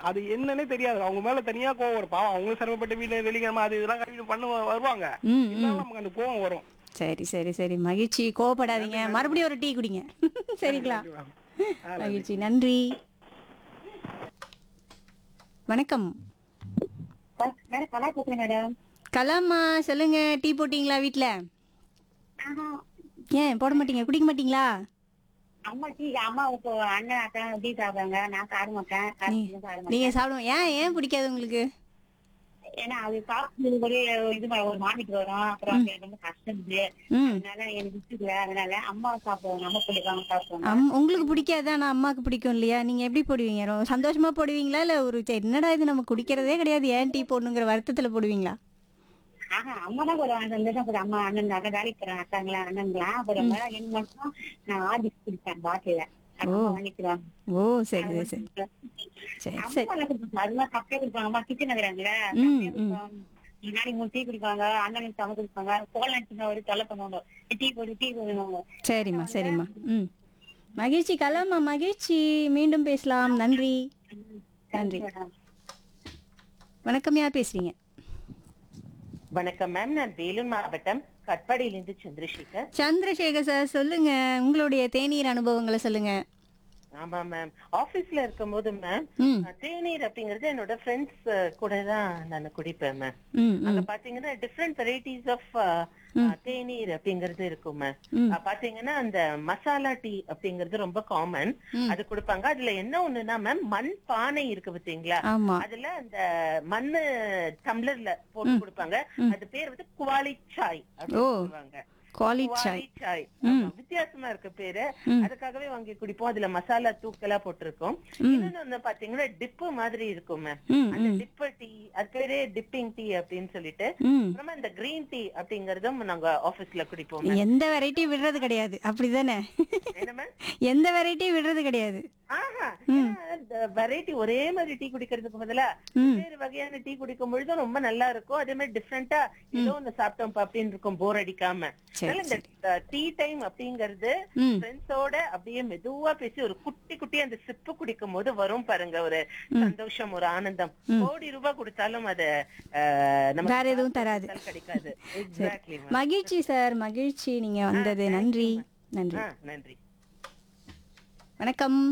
அது என்னன்னே தெரியாது அவங்க மேல தனியா கோவம் வரும் பாவம் அவங்க சிரமப்பட்ட வீட்டுல வெள்ளிக்கிழமை அது இதெல்லாம் கழிவு பண்ண வருவாங்க ம் ம் இருந்தாலும் நமக்கு அந்த கோவம் வரும் சரி சரி சரி மகிழ்ச்சி கோவப்படாதீங்க மறுபடியும் ஒரு டீ குடிங்க சரிங்களா மகிழ்ச்சி நன்றி வணக்கம் மேடம் நல்லா பேசுறேன் மேடம் கலாம்மா சொல்லுங்க டீ போட்டீங்களா வீட்ல ஏன் போட மாட்டீங்க குடிக்க மாட்டீங்களா அம்மா டீ அம்மா இப்போ அண்ணன் அக்கா டீ சாப்பிடுறாங்க நான் சாப்பிட மாட்டேன் காசு சாப்பிட மாட்டேன் நீங்க சாப்பிடுவோம் ஏன் ஏன் பிடிக்காது உங்களுக்கு ஏன்னா அது சாப்பிட்டு ஒரு இது மாதிரி ஒரு மாமிக்கு வரும் அப்புறம் எனக்கு ரொம்ப கஷ்டம் இது ம் அதனால எனக்கு பிடிக்கல அதனால அம்மா சாப்பிடுவாங்க அம்மா பிடிக்காம சாப்பிடுவாங்க அம் உங்களுக்கு பிடிக்காது ஆனா அம்மாக்கு பிடிக்கும் இல்லையா நீங்க எப்படி போடுவீங்க ரொம்ப சந்தோஷமா போடுவீங்களா இல்ல ஒரு சரி, என்னடா இது நம்ம குடிக்கிறதே கிடையாது ஏன் டீ போடணுங்கிற வருத்தத்துல போடுவீங்களா ஆஹா அம்மா தான் போடுவாங்க சந்தோஷம் போடுவாங்க அம்மா அண்ணன் அக்கா வேலைக்கு போறாங்க அக்காங்களா அண்ணங்களா போடுவாங்க எனக்கு மட்டும் நான் ஆர்டிஸ் குடிப்பேன் பாட்டில வாங்கிக்கிறாங்க ஓ சரி சரி சரி சரி சரி அம்மா எல்லாம் குடிப்பாங்க அதெல்லாம் கப்பே குடிப்பாங்க அம்மா கிச்சன் இருக்கிறாங்களே ம் ம் முன்னாடி மூணு டீ குடிப்பாங்க அண்ணனுக்கு சமை குடிப்பாங்க கோல் நினைச்சுன்னா ஒரு தொலை பண்ணுவாங்க டீ போடு டீ போடுவாங்க சரிம்மா சரிம்மா ம் மகிழ்ச்சி கலாமா மகிழ்ச்சி மீண்டும் பேசலாம் நன்றி நன்றி வணக்கம் யார் பேசுறீங்க வணக்கம் மேம் நான் வேலூர் மாவட்டம் கட்பாடியிலிருந்து சந்திரசேகர் சந்திரசேகர் சார் சொல்லுங்க உங்களுடைய தேநீர் அனுபவங்களை சொல்லுங்க ஆமா மேம் ஆபீஸ்ல இருக்கும்போது மேம் ம் தேநீர் அப்படிங்கறது என்னோட ஃப்ரெண்ட்ஸ் கூட தான் நான் குடிப்பேன் மேம் ம் அங்க ம் பாத்தீங்கன்னா டிஃப்ரெண்ட் வெரைட்டிஸ் ஆஃப் தேநீர் அப்படிங்கறது இருக்கும் மேம் ம். அஹ் பாத்தீங்கன்னா அந்த மசாலா டீ அப்படிங்கறது ரொம்ப காமன் ம். அது கொடுப்பாங்க அதுல என்ன ஒண்ணுன்னா மேம் மண் பானை இருக்கு பாத்தீங்களா ஆமா அதுல அந்த மண்ணு டம்ளர்ல போட்டு கொடுப்பாங்க அது பேர் வந்து குவாலி சாய் அப்படின்னு ஓ. சொல்லுவாங்க குவாலிட்டி சாய் குவாலி சாய் ஆமா, வித்தியாசமா இருக்கு பேரு அதுக்காகவே வாங்கி குடிப்போம் அதுல மசாலா தூக்கலா போட்டிருக்கோம் இன்னொன்னு வந்து பாத்தீங்கன்னா டிப்பு மாதிரி இருக்கும் மேம் ம் அந்த டிப்பு டீ அது பேரே டிப்பிங் டீ அப்படின்னு சொல்லிட்டு ம் அப்புறமா இந்த கிரீன் டீ அப்படிங்கறதும் நாங்க ஆபீஸ்ல குடிப்போம் ma'am. எந்த வெரைட்டியும் விடுறது கிடையாது அப்படிதானே என்ன மேம் எந்த வெரைட்டியும் விடுறது கிடையாது ஆஹா வெரைட்டி ஒரே மாதிரி டீ குடிக்கிறதுக்கு பதிலா ம். வேறு வகையான டீ குடிக்கும் பொழுதும் ரொம்ப நல்லா இருக்கும் அதே மாதிரி டிஃப்ரெண்டா ஏதோ ஒண்ணு சாப்பிட்டோம் அப்படின்னு இருக்கும் போர் அடிக்காம சரி, அதனால இந்த டீ டைம் அப்படிங்கறது ம் ஃப்ரெண்ட்ஸோட அப்படியே மெதுவா பேசி ஒரு குட்டி குட்டி அந்த சிப்பு குடிக்கும் போது வரும் பாருங்க ஒரு சந்தோஷம் ஒரு ஆனந்தம் கோடி ரூபாய் கொடுத்தாலும் அது அஹ், நமக்கு வேற எதுவும் தராது கொடுத்தாலும் கிடைக்காது எக்ஸாக்ட்லி மகிழ்ச்சி சார் மகிழ்ச்சி நீங்க வந்தது நன்றி நன்றி நன்றி வணக்கம்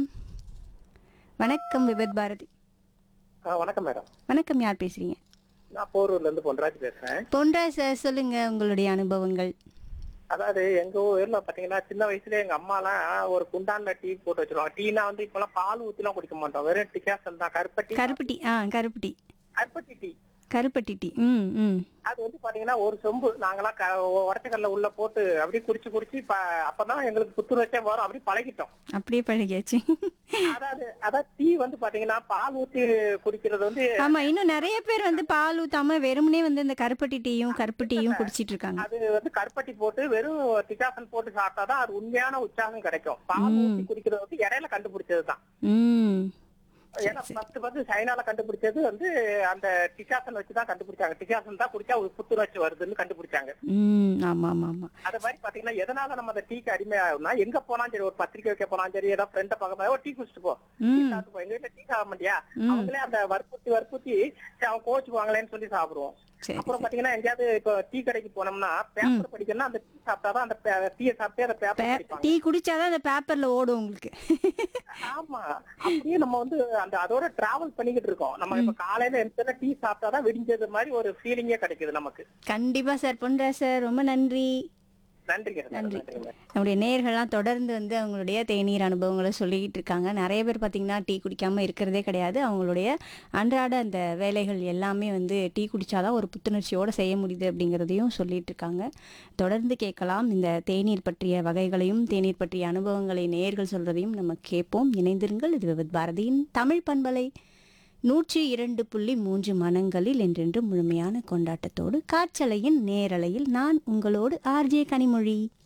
வணக்கம் விபத் பாரதி வணக்கம் மேடம் வணக்கம் யார் பேசுறீங்க நான் போரூர்ல இருந்து பொன்ராஜ் பேசுறேன் பொன்ராஜ் சார் சொல்லுங்க உங்களுடைய அனுபவங்கள் அதாவது எங்க ஊர்ல பாத்தீங்கன்னா சின்ன வயசுல எங்க அம்மா எல்லாம் ஒரு குண்டான்ல டீ போட்டு வச்சிருவாங்க டீனா வந்து இப்பெல்லாம் பால் ஊத்தி எல்லாம் குடிக்க மாட்டோம் வெறும் டிகாசன் தான் கருப்பட்டி கருப்பட்டி ஆ கருப்பட்டி கருப்பட்டி டீ கருப்பட்டி டீ ம் ம் அது வந்து பாத்தீங்கன்னா ஒரு சொம்பு நாங்கெல்லாம் உடச்சக்கல்ல உள்ள போட்டு அப்படியே குடிச்சு குடிச்சு இப்ப அப்பதான் எங்களுக்கு புத்துணர்ச்சியா வரும் அப்படி பழகிட்டோம் அப்படியே பழகியாச்சு அதாவது அதாவது டீ வந்து பாத்தீங்கன்னா பால் ஊத்தி குடிக்கிறது வந்து ஆமா இன்னும் நிறைய பேர் வந்து பால் ஊத்தாம வெறுமனே வந்து இந்த கருப்பட்டி டீயும் கருப்பு டீயும் குடிச்சிட்டு இருக்காங்க அது வந்து கருப்பட்டி போட்டு வெறும் டிகாசன் போட்டு சாப்பிட்டாதான் அது உண்மையான உற்சாகம் கிடைக்கும் பால் ஊத்தி குடிக்கிறது வந்து இடையில கண்டுபிடிச்சதுதான் ம் ஏன்னா ஃபர்ஸ்ட் ஃபர்ஸ்ட் சைனால கண்டுபிடிச்சது வந்து அந்த டிகாசன் வச்சுதான் கண்டுபிடிச்சாங்க டிகாசன் தான் குடிச்சா ஒரு புத்துணர்ச்சி வருதுன்னு கண்டுபிடிச்சாங்க ம் ஆமா ஆமா ஆமா அது மாதிரி பாத்தீங்கன்னா எதனால நம்ம அந்த டீக்கு அடிமையாகும்னா எங்க போனாலும் சரி ஒரு பத்திரிக்கை வைக்க போனாலும் சரி ஏதாவது ஃப்ரெண்ட பார்க்க ஒரு டீ குடிச்சிட்டு போ டீ ம் சாப்பிட்டு போ எங்க வீட்டுல டீ சாப்பிட மாட்டியா அவங்களே அந்த வற்புறுத்தி வற்புறுத்தி சரி, அவன் கோச்சுக்குவாங்களேன்னு சொல்லி சாப்பிடுவோம் சரி அப்புறம் பாத்தீங்கன்னா எங்கேயாவது இப்போ டீ கடைக்கு போனோம்னா பேப்பர் படிக்கணும்னா அந்த டீ சாப்பிட்டாதான் அந்த டீயை சாப்பிட்டே அந்த பேப்பர் படிப்பாங்க டீ குடிச்சாதான் அந்த பேப்பர்ல ஓடும் உங்களுக்கு ஆமா அப்படியே நம்ம வந்து அந்த அதோட டிராவல் பண்ணிக்கிட்டு இருக்கோம் நம்ம இப்ப காலையில எந்த டீ சாப்பிட்டாதான் விடிஞ்சது மாதிரி ஒரு ஃபீலிங்கே கிடைக்குது நமக்கு கண்டிப்பா சார் பொன்ராஜ் சார் ரொம்ப நன்றி நன்றிங்க நன்றி. நன்றிங்க நம்முடைய நேயர்கள்லாம் தொடர்ந்து வந்து அவங்களுடைய தேநீர் அனுபவங்களை சொல்லிக்கிட்டு இருக்காங்க நிறைய பேர் பார்த்தீங்கன்னா டீ குடிக்காமல் இருக்கிறதே கிடையாது அவங்களுடைய அன்றாட அந்த வேலைகள் எல்லாமே வந்து டீ குடித்தாதான் ஒரு புத்துணர்ச்சியோடு செய்ய முடியுது அப்படிங்கிறதையும் சொல்லிட்டு இருக்காங்க தொடர்ந்து கேட்கலாம் இந்த தேநீர் பற்றிய வகைகளையும் தேநீர் பற்றிய அனுபவங்களை நேயர்கள் சொல்கிறதையும் நம்ம கேட்போம் இணைந்திருங்கள் இது விவித் பாரதியின் தமிழ் பண்பலை நூற்றி இரண்டு புள்ளி மூன்று மனங்களில் என்றென்று முழுமையான கொண்டாட்டத்தோடு காற்றலையின் நேரலையில் நான் உங்களோடு ஆர்ஜே கனிமொழி